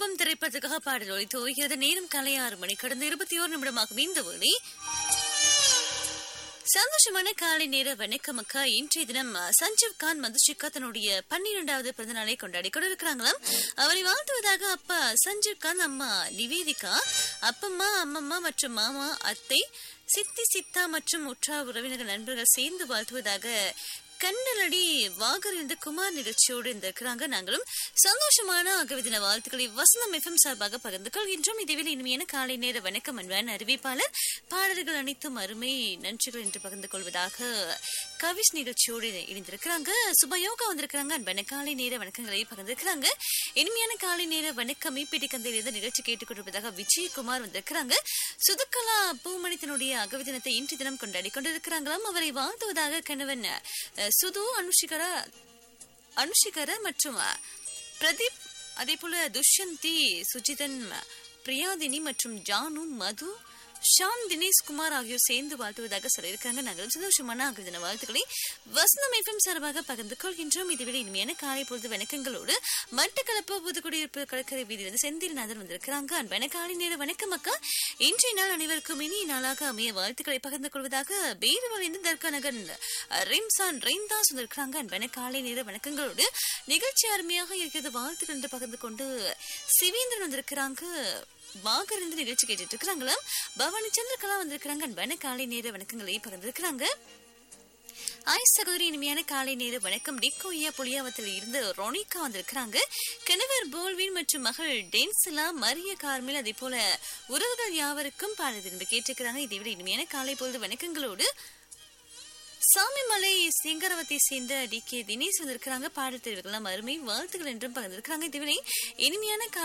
தெய்வம் திரைப்படத்துக்காக பாடல் ஒளி துவகிறது நேரம் காலை ஆறு மணி கடந்த இருபத்தி ஓரு நிமிடமாகும் இந்த வேளை சந்தோஷமான காலை நேர வணக்கம் அக்கா இன்றைய தினம் அஹ், சஞ்சீவ் கான் மதுஷிகா தன்னுடைய பன்னிரெண்டாவது பிறந்த நாளை கொண்டாடி கொண்டிருக்கிறாங்களாம் அவரை வாழ்த்துவதாக அப்பா சஞ்சீவ் கான் அம்மா நிவேதிகா அப்பம்மா அம்மம்மா மற்றும் மாமா அத்தை சித்தி சித்தா மற்றும் உற்றா உறவினர்கள் நண்பர்கள் சேர்ந்து வாழ்த்துவதாக கண்ணலடி வாகர் இந்த குமார் நிகழ்ச்சியோடு இருந்திருக்கிறாங்க நாங்களும் சந்தோஷமான ஆகவே தின வாழ்த்துக்களை வசனம் எஃப்எம் சார்பாக பகிர்ந்து கொள்கின்றோம் இதுவில் இனிமையான காலை நேர வணக்கம் அன்பான அறிவிப்பாளர் பாடல்கள் அனைத்தும் அருமை நன்றிகள் என்று பகிர்ந்து கொள்வதாக கவிஷ் நிகழ்ச்சியோடு இணைந்திருக்கிறாங்க சுபயோகா வந்திருக்கிறாங்க அன்பான காலை நேர வணக்கங்களை பகிர்ந்திருக்கிறாங்க இனிமையான காலை நேர வணக்கம் மீப்பிடி கந்தையிலிருந்து நிகழ்ச்சி கேட்டுக்கொண்டிருப்பதாக விஜயகுமார் வந்திருக்கிறாங்க சுதுக்கலா பூமணி தன்னுடைய அகவி தினத்தை இன்று தினம் கொண்டாடி கொண்டிருக்கிறாங்களாம் அவரை வாழ்த்துவதாக கணவன் அஹ், சுது அனுஷிகரா அனுஷிகர மற்றும் அஹ், பிரதீப் அதே போல துஷ்யந்தி சுஜிதன் பிரியாதினி மற்றும் ஜானு மது ஷான் தினேஷ் குமார் ஆகியோர் சேர்ந்து வாழ்த்துவதாக சொல்லியிருக்காங்க நாங்கள் சந்தோஷமான ஆகிய தின வாழ்த்துக்களை வசந்தம் எஃப்எம் சார்பாக பகிர்ந்து கொள்கின்றோம் இதுவிட இனிமையான காலை பொழுது வணக்கங்களோடு மட்டக்களப்பு புதுக்குடியிருப்பு கடற்கரை வீதியிலிருந்து செந்தில்நாதன் வந்திருக்கிறாங்க அன்பான காலை நேர வணக்கம் அக்கா இன்றைய நாள் அனைவருக்கும் இனிய நாளாக அமைய வாழ்த்துக்களை பகிர்ந்து கொள்வதாக பேருவலிருந்து தர்கா நகர் ரிம்சான் ரெய்ந்தாஸ் வந்திருக்கிறாங்க அன்பான காலை நேர வணக்கங்களோடு நிகழ்ச்சி அருமையாக இருக்கிறது வாழ்த்துக்கள் என்று பகிர்ந்து கொண்டு சிவேந்திரன் வந்திருக்கிறாங்க பாகர் இருந்து நிகழ்ச்சி கேட்டுட்டு இருக்கிறாங்களா பவானி சந்திரகலா வந்திருக்கிறாங்க அன்பான காலை நேர வணக்கங்களை பகிர்ந்திருக்கிறாங்க ஆய் சகோதரி இனிமையான காலை நேர வணக்கம் டிக்கோயா புளியாவத்தில் இருந்து ரொனிகா வந்திருக்கிறாங்க கணவர் போல்வின் மற்றும் மகள் டென்சிலா மரிய கார்மில் அதே போல உறவுகள் யாவருக்கும் பாட திரும்ப கேட்டிருக்கிறாங்க இதை விட இனிமையான காலை பொழுது வணக்கங்களோடு சாமிமலை சிங்கரவத்தை சேர்ந்த டி கே தினேஷ் வந்திருக்கிறாங்க பாடல் தெரிவுகள்லாம் அருமை வாழ்த்துக்கள் என்றும் பகிர்ந்திருக்கிறாங்க இதுவரை இனிமையான